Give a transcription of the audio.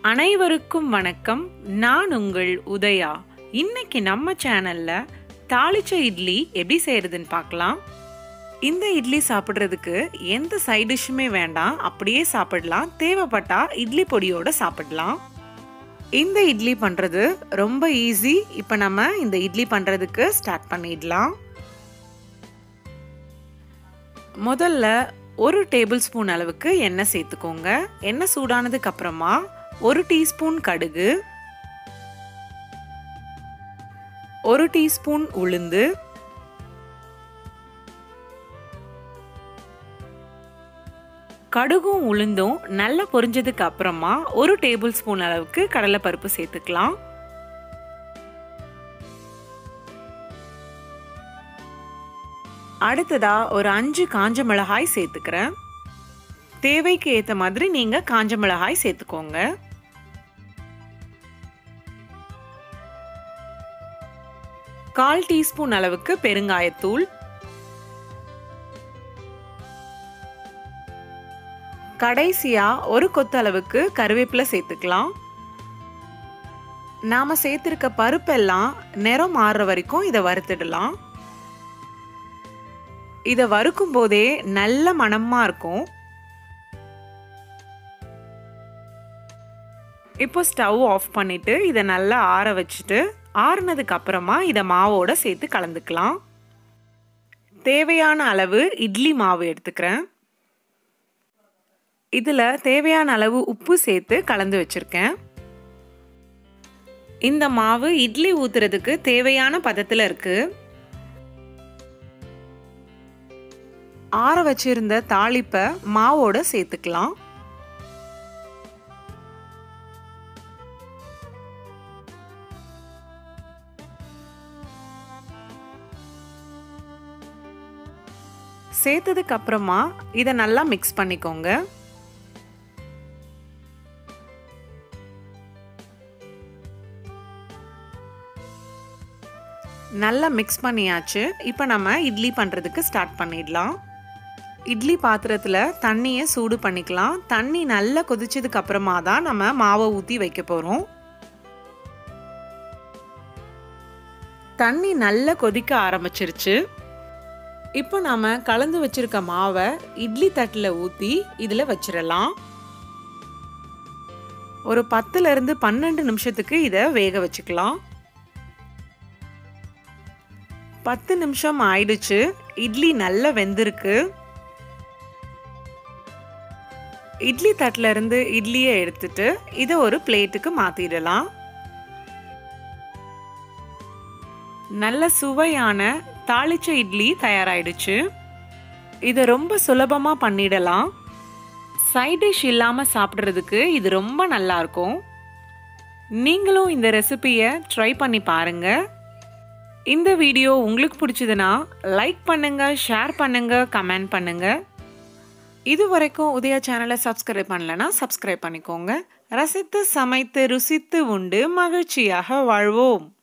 அனைவருக்கும் வணக்கம் நான் உங்கள் உதயா இன்னைக்கு நம்ம சேனல்ல தாளிச்ச இட்லி எப்படி செய்யறதுன்னு பார்க்கலாம் இந்த இட்லி சாப்பிட்றதுக்கு எந்த சைட் டிஷ்ஷுமே வேண்டாம் அப்படியே சாப்பிடலாம் தேவைப்பட்டா இட்லி பொடியோட சாப்பிடலாம் இந்த இட்லி பண்ணுறது ரொம்ப ஈஸி இப்போ நம்ம இந்த இட்லி பண்ணுறதுக்கு ஸ்டார்ட் பண்ணிடலாம் முதல்ல ஒரு டேபிள் ஸ்பூன் அளவுக்கு எண்ணெய் சேர்த்துக்கோங்க எண்ணெய் சூடானதுக்கு அப்புறமா ஒரு டீஸ்பூன் கடுகு ஒரு டீஸ்பூன் உளுந்து கடுகும் உளுந்தும் நல்லா பொரிஞ்சதுக்கு அப்புறமா ஒரு டேபிள் ஸ்பூன் அளவுக்கு கடலைப்பருப்பு சேர்த்துக்கலாம் அடுத்ததா ஒரு அஞ்சு காஞ்ச மிளகாய் சேர்த்துக்கிறேன் தேவைக்கு ஏற்ற மாதிரி நீங்க காஞ்ச மிளகாய் சேர்த்துக்கோங்க கால் டீஸ்பூன் அளவுக்கு பெருங்காயத்தூள் கடைசியா ஒரு கொத்து அளவுக்கு கருவேப்பிலை சேர்த்துக்கலாம் நாம சேர்த்திருக்க பருப்பெல்லாம் நிறம் மாறுற வரைக்கும் இதை வறுத்துடலாம் இதை வறுக்கும் போதே நல்ல மணமா இருக்கும் இப்போ ஸ்டவ் ஆஃப் பண்ணிட்டு இதை நல்லா ஆற வச்சுட்டு ஆறுனதுக்கு அப்புறமா இதை மாவோட சேர்த்து கலந்துக்கலாம் தேவையான அளவு இட்லி மாவு எடுத்துக்கிறேன் இதில் தேவையான அளவு உப்பு சேர்த்து கலந்து வச்சுருக்கேன் இந்த மாவு இட்லி ஊத்துறதுக்கு தேவையான பதத்தில் இருக்கு ஆற வச்சிருந்த தாளிப்பை மாவோட சேர்த்துக்கலாம் சேர்த்ததுக்கு அப்புறமா இதை நல்லா மிக்ஸ் பண்ணிக்கோங்க நல்லா மிக்ஸ் பண்ணியாச்சு இப்போ நம்ம இட்லி பண்ணுறதுக்கு ஸ்டார்ட் பண்ணிடலாம் இட்லி பாத்திரத்தில் தண்ணியை சூடு பண்ணிக்கலாம் தண்ணி நல்லா கொதிச்சதுக்கு அப்புறமா தான் நம்ம மாவை ஊற்றி வைக்க போகிறோம் தண்ணி நல்லா கொதிக்க ஆரம்பிச்சிருச்சு இப்போ நாம் கலந்து வச்சிருக்க மாவை இட்லி தட்டில் ஊற்றி இதில் வச்சிடலாம் ஒரு பத்துலேருந்து பன்னெண்டு நிமிஷத்துக்கு இதை வேக வச்சுக்கலாம் பத்து நிமிஷம் ஆயிடுச்சு இட்லி நல்லா வெந்திருக்கு இட்லி தட்டில் இருந்து இட்லியை எடுத்துட்டு இதை ஒரு பிளேட்டுக்கு மாத்திடலாம் நல்ல சுவையான தாளிச்ச இட்லி தயாராயிடுச்சு இதை ரொம்ப சுலபமாக பண்ணிடலாம் சைட் டிஷ் இல்லாமல் சாப்பிட்றதுக்கு இது ரொம்ப நல்லா இருக்கும் நீங்களும் இந்த ரெசிபியை ட்ரை பண்ணி பாருங்க இந்த வீடியோ உங்களுக்கு பிடிச்சதுன்னா லைக் பண்ணுங்க ஷேர் பண்ணுங்க கமெண்ட் பண்ணுங்க இது வரைக்கும் உதயா சேனலை சப்ஸ்கிரைப் பண்ணலன்னா சப்ஸ்கிரைப் பண்ணிக்கோங்க ரசித்து சமைத்து ருசித்து உண்டு மகிழ்ச்சியாக வாழ்வோம்